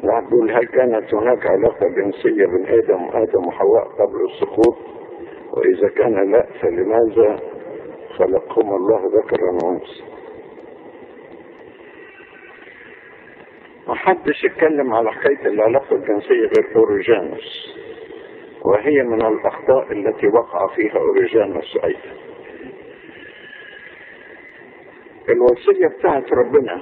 واحد بيقول هل كانت هناك علاقة جنسية بين آدم وآدم وحواء قبل السقوط وإذا كان لا فلماذا خلقهما الله ذكرا وأنثى محدش يتكلم على حكاية العلاقة الجنسية غير أوريجانوس وهي من الأخطاء التي وقع فيها أوريجانوس أيضا الوصية بتاعت ربنا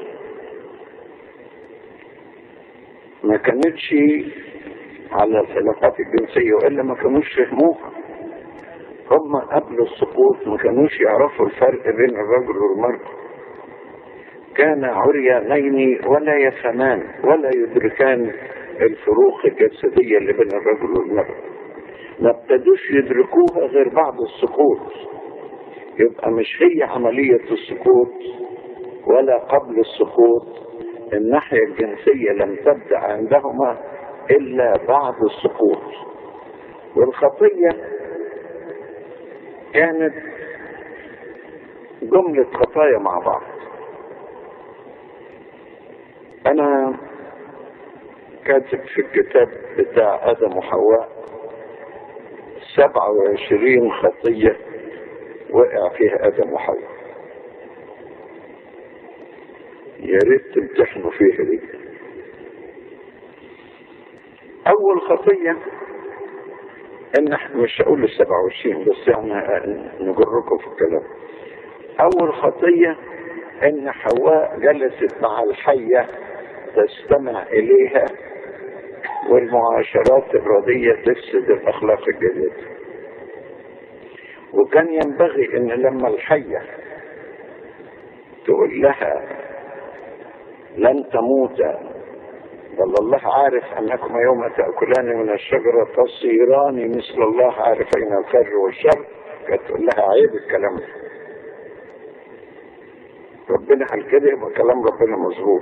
ما كانتش على العلاقات الجنسية وإلا ما كانوش فهموها هم قبل السقوط ما كانوش يعرفوا الفرق بين الرجل والمرأة كان عريانين ولا يفهمان ولا يدركان الفروق الجسدية اللي بين الرجل والمرأة ما ابتدوش يدركوها غير بعد السقوط يبقى مش هي عملية السقوط ولا قبل السقوط الناحية الجنسية لم تبدأ عندهما إلا بعد السقوط والخطية كانت جملة خطايا مع بعض أنا كاتب في الكتاب بتاع آدم وحواء سبعة وعشرين خطية وقع فيها آدم وحواء يا ريت تمتحنوا فيها دي أول خطية إن إحنا مش هقول السبعة وعشرين بس يعني نجركم في الكلام أول خطية إن حواء جلست مع الحية تستمع إليها والمعاشرات الردية تفسد الأخلاق الجديدة وكان ينبغي إن لما الحية تقول لها لن تموتا بل الله عارف أنكما يوم تأكلان من الشجرة تصيران مثل الله عارفين الخير والشر كانت تقول لها عيب الكلام ده ربنا قال كده يبقى كلام ربنا مظبوط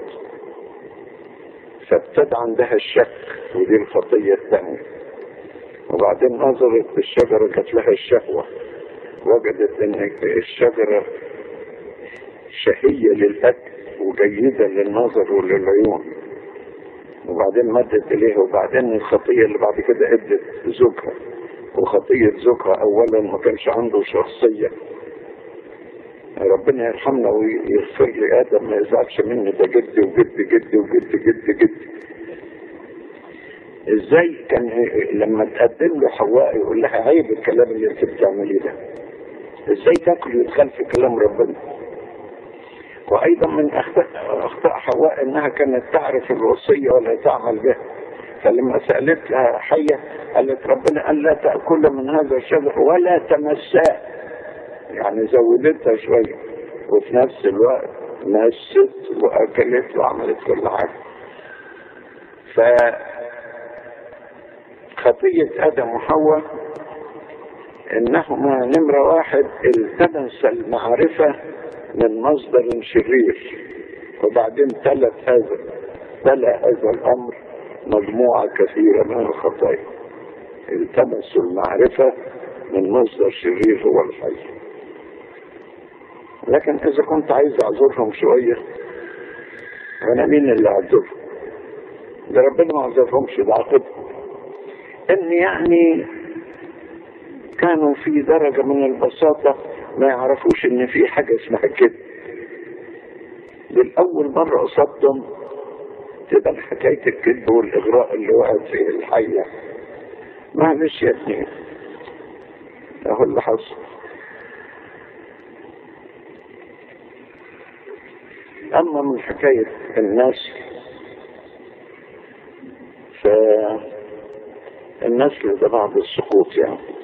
فابتدى عندها الشك ودي الخطية الثانية وبعدين نظرت للشجرة جات لها الشهوة وجدت ان الشجرة شهية للأكل وجيدة للنظر وللعيون وبعدين مدت إليها وبعدين الخطية اللي بعد كده ادت زوجها وخطية زوجها أولا ما كانش عنده شخصية ربنا يرحمنا ويغفر لي ادم ما يزعلش مني ده جدي وجد جدي وجد جد جد ازاي كان لما تقدم له حواء يقول لها عيب الكلام اللي انت بتعمليه ده ازاي تاكل ويدخل في كلام ربنا وايضا من اخطاء اخطاء حواء انها كانت تعرف الوصيه ولا تعمل بها فلما سالتها حيه قالت ربنا قال لا تاكل من هذا الشجر ولا تمساه يعني زودتها شوية وفي نفس الوقت مست وأكلت وعملت كل حاجة ف خطية آدم وحواء إنهما نمرة واحد التمس المعرفة من مصدر شرير وبعدين تلت هذا تلا هذا الأمر مجموعة كثيرة من الخطايا التمسوا المعرفة من مصدر شرير هو الحي لكن اذا كنت عايز اعذرهم شوية انا مين اللي اعذرهم ده ربنا ما اعذرهمش ده عاقبهم ان يعني كانوا في درجة من البساطة ما يعرفوش ان في حاجة اسمها كده للأول مرة قصدتم تبقى حكاية الكذب والإغراء اللي وقعت فيه الحية معلش يا ابني اهو اللي حصل أما من حكاية الناس فالنسل ده بعد السقوط يعني